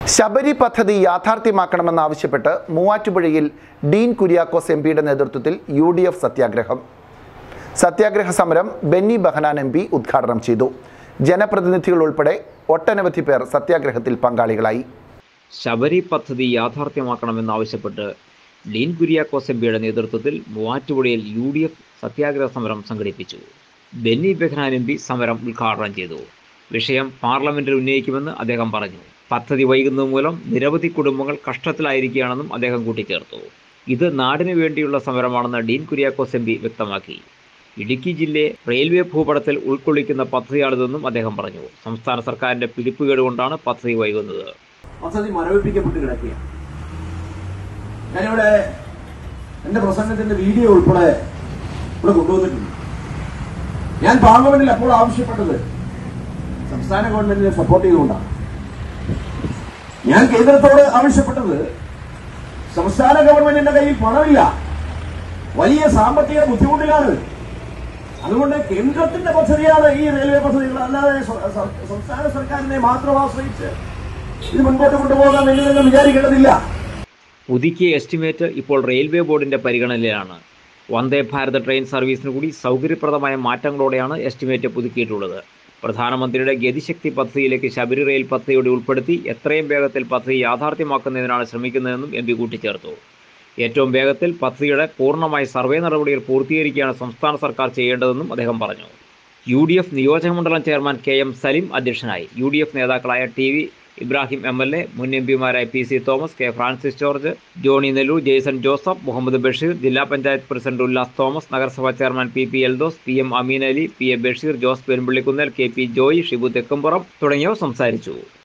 ശബരി പദ്ധതി യാഥാർത്ഥ്യമാക്കണമെന്നാവശ്യപ്പെട്ട് മൂവാറ്റുപുഴയിൽ ഡീൻ കുര്യാക്കോസ് എം പിയുടെ നേതൃത്വത്തിൽ യു ഡി എഫ് സത്യാഗ്രഹം സത്യാഗ്രഹ സമരം ബെന്നി ബഹനാൻ എം പി ഉദ്ഘാടനം ചെയ്തു ജനപ്രതിനിധികൾ ഉൾപ്പെടെ ഒട്ടനവധി പേർ സത്യാഗ്രഹത്തിൽ പങ്കാളികളായി ശബരി പദ്ധതി യാഥാർത്ഥ്യമാക്കണമെന്നാവശ്യപ്പെട്ട് ഡീൻ കുര്യാക്കോസ് എം പിയുടെ നേതൃത്വത്തിൽ മൂവാറ്റുപുഴയിൽ യു ഡി എഫ് സത്യാഗ്രഹ സമരം സംഘടിപ്പിച്ചു ബെന്നി ബെഹ്നാൻ എം പി സമരം ഉദ്ഘാടനം ചെയ്തു വിഷയം പാർലമെന്റിൽ ഉന്നയിക്കുമെന്ന് അദ്ദേഹം പറഞ്ഞു പദ്ധതി വൈകുന്നത് മൂലം നിരവധി കുടുംബങ്ങൾ കഷ്ടത്തിലായിരിക്കുകയാണെന്നും അദ്ദേഹം കൂട്ടിച്ചേർത്തു ഇത് നാടിനു വേണ്ടിയുള്ള സമരമാണെന്ന് ഡീൻ കുര്യാക്കോസ് എം പി വ്യക്തമാക്കി ഇടുക്കി ജില്ലയെ റെയിൽവേ ഭൂപടത്തിൽ ഉൾക്കൊള്ളിക്കുന്ന പദ്ധതിയാണിതെന്നും അദ്ദേഹം പറഞ്ഞു സംസ്ഥാന സർക്കാരിന്റെ പിടിപ്പുകേട് കൊണ്ടാണ് പദ്ധതി വൈകുന്നത് പദ്ധതി മരവിപ്പിക്കപ്പെട്ട് കിടക്കുകയാണ് ഞാനിവിടെ എന്റെ പ്രസംഗത്തിന്റെ വീഡിയോ ഉൾപ്പെടെ ഇവിടെ കൊണ്ടുവന്നിട്ടുണ്ട് ഞാൻ പാർലമെന്റിൽ അപ്പോൾ ആവശ്യപ്പെട്ടത് സംസ്ഥാന ഗവൺമെന്റിനെ സപ്പോർട്ട് ചെയ്തുകൊണ്ടാണ് ഞാൻ കേന്ദ്രത്തോട് ആവശ്യപ്പെട്ടത് സംസ്ഥാന ഗവൺമെന്റിന്റെ കയ്യിൽ പണമില്ല വലിയ സാമ്പത്തിക ബുദ്ധിമുട്ടിലാണ് അതുകൊണ്ട് കേന്ദ്രത്തിന്റെ പദ്ധതിയാണ് ഈ റെയിൽവേ പദ്ധതികൾ അല്ലാതെ സ- സ- സംസ്ഥാന സർക്കാരിനെ മാത്രം ആശ്രയിച്ച് ഇത് മുൻപോട്ട് കൊണ്ടുപോകാൻ വേണ്ടി നിങ്ങൾ വിചാരിക്കേണ്ടതില്ല പുതുക്കിയ എസ്റ്റിമേറ്റ് ഇപ്പോൾ റെയിൽവേ ബോർഡിന്റെ പരിഗണനയിലാണ് വന്ദേ ഭാരത് ട്രെയിൻ സർവീസിന് കൂടി സൗകര്യപ്രദമായ മാറ്റങ്ങളോടെയാണ് എസ്റ്റിമേറ്റ് പുതുക്കിയിട്ടുള്ളത് പ്രധാനമന്ത്രിയുടെ ഗതിശക്തി പദ്ധതിയിലേക്ക് ശബരി റെയിൽ പദ്ധതിയോടെ ഉൾപ്പെടുത്തി എത്രയും വേഗത്തിൽ പദ്ധതി യാഥാർത്ഥ്യമാക്കുന്നതിനാണ് ശ്രമിക്കുന്നതെന്നും എം പി കൂട്ടിച്ചേർത്തു ഏറ്റവും വേഗത്തിൽ പദ്ധതിയുടെ പൂർണ്ണമായ സർവേ നടപടികൾ പൂർത്തീകരിക്കുകയാണ് സംസ്ഥാന സർക്കാർ ചെയ്യേണ്ടതെന്നും അദ്ദേഹം പറഞ്ഞു യു ഡി എഫ് നിയോജകമണ്ഡലം ചെയർമാൻ കെ എം സലിം അധ്യക്ഷനായി യു ഡി എഫ് നേതാക്കളായ T V Ibrahim M L A മുൻ എം പിമാരായ P C Thomas K Francis George Johnny Nellore Jaison Joseph Muhammad Basheer ജില്ലാ പഞ്ചായത്ത് പ്രസിഡന്റ് ഉല്ലാസ് തോമസ് നഗരസഭാ chairman P P Eldhose P M Ameen Ali P A Basheer Jose Perumpallikunnel K P Joy Shibu Thekkumpuram തുടങ്ങിയവർ സംസാരിച്ചു